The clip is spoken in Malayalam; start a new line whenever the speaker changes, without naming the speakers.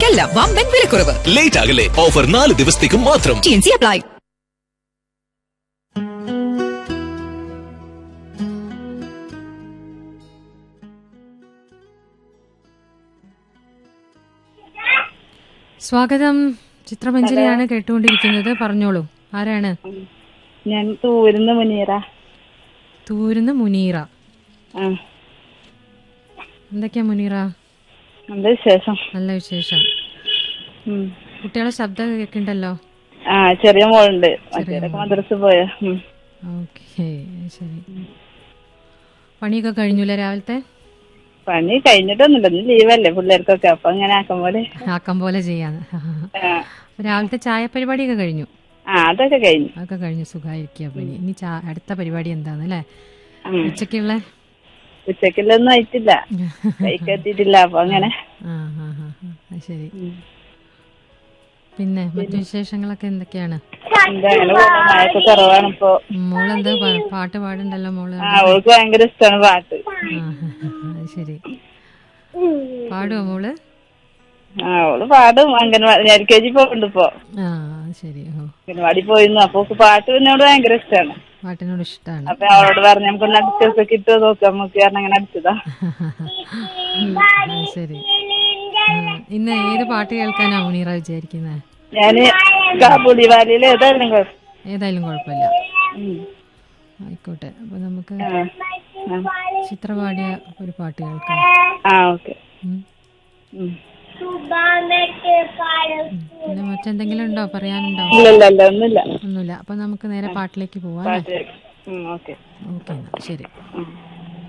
എല്ലാം വമ്പൻ വിലക്കുറവ്
ലേറ്റ് ആകല്ലേ ഓഫർ നാല് ദിവസത്തേക്ക് മാത്രം
ടി എൻ സി അപ്ലൈ
സ്വാഗതം ചിത്രമഞ്ജരിയാണ് കേട്ടുകൊണ്ടിരിക്കുന്നത് പറഞ്ഞോളൂ ആരാണ്
ഞാൻ തൂരുന്ന മുനീറ
തൂരുന്ന മുനീറ
ആ
എന്തൊക്കെയാ മുനീറ
എന്താ വിശേഷം
നല്ല വിശേഷം
ഉം.
കുട്ടികളെ ശബ്ദം കേൾക്കണ്ടല്ലോ
ആ ചെറിയ മോളുണ്ട് മറ്റേതൊക്കെ മദ്രസ പോയ
ഓക്കെ ശരി പണിയൊക്കെ കഴിഞ്ഞൂല്ലേ രാവിലത്തെ
പണി കഴിഞ്ഞിട്ടൊന്നുമില്ല ഇന്ന് ലീവല്ലേ പിള്ളേർക്കൊക്കെ അപ്പൊ അങ്ങനെ ആക്കും പോലെ
ആക്കം പോലെ ചെയ്യാന്ന്
ആ.
രാവിലത്തെ ചായ പരിപാടിയൊക്കെ കഴിഞ്ഞു
ആ അതൊക്കെ കഴിഞ്ഞു
അതൊക്കെ കഴിഞ്ഞു സുഖമായിരിക്കുക പണി ഇനി ചാ- അടുത്ത പരിപാടി എന്താന്ന് അല്ലേ
ഉം.
ഉച്ചക്കുള്ള
ഉച്ചക്കിലൊന്നും ആയിട്ടില്ല കൈക്കെത്തിയിട്ടില്ല അപ്പൊ അങ്ങനെ
ആ ആ ആ ആ, അത് ശരി പിന്നെ മറ്റു വിശേഷങ്ങളൊക്കെ എന്തൊക്കെയാണ്
എന്താ അങ്ങനെ പോണു. മഴയൊക്കെ കുറവാണ് ഇപ്പൊ
മോളെന്താ പ- പാട്ട് പാടുണ്ടല്ലോ മോള്
ആ അവൾക്ക് ഭയങ്കര ഇഷ്ടമാണ് പാട്ട്
ആ, അത് ശരി പാടുവോ മോള്
ആ അവള് പാടും അംഗൻവാടി എൽ കെ ജി പോകണ്ട് ഇപ്പൊ
ആ അത് ശരി ഓ
അംഗൻവാടി പോയിരുന്നു അപ്പൊ ഓക്ക് പാട്ട് എന്നോട് ഭയങ്കര ഇഷ്ടമാണ്
പാട്ടിനോട് ഇഷ്ടമാണ്
അപ്പൊ അവളോട് പറഞ്ഞു നമുക്ക് അടിച്ചൊക്കെ കിട്ടുമോ നോക്കാം നമുക്ക് കാരണം അങ്ങനെ അടിച്ചതാ
അത് ശരി ആ, ഇന്ന് ഏത് പാട്ട് കേൾക്കാനാ മുനീറ വിചാരിക്കുന്നത്
ഞാന് കാബൂളി വാലിയിൽ ഏതായാലും കുഴപ്പം
ഏതായാലും കുഴപ്പമില്ല
ഉം.
ആയിക്കോട്ടെ അപ്പൊ നമുക്ക്
ആ. ആ.
ചിത്ര പാടിയ ഒരു പാട്ട് കേൾക്കാം
ആ ഓക്കെ
ഉം.
ഉം.
പിന്നെ മറ്റെന്തെങ്കിലും ഉണ്ടോ പറയാനുണ്ടോ
ഇല്ല ഇല്ല ഇല്ല ഒന്നുമില്ല
ഒന്നുമില്ല അപ്പൊ നമുക്ക് നേരെ പാട്ടിലേക്ക് പോവാം അല്ലേ
പാട്ട് കേൾക്കാം. ഉം, ഓക്കെ
ഓക്കെ ശരി
ഉം.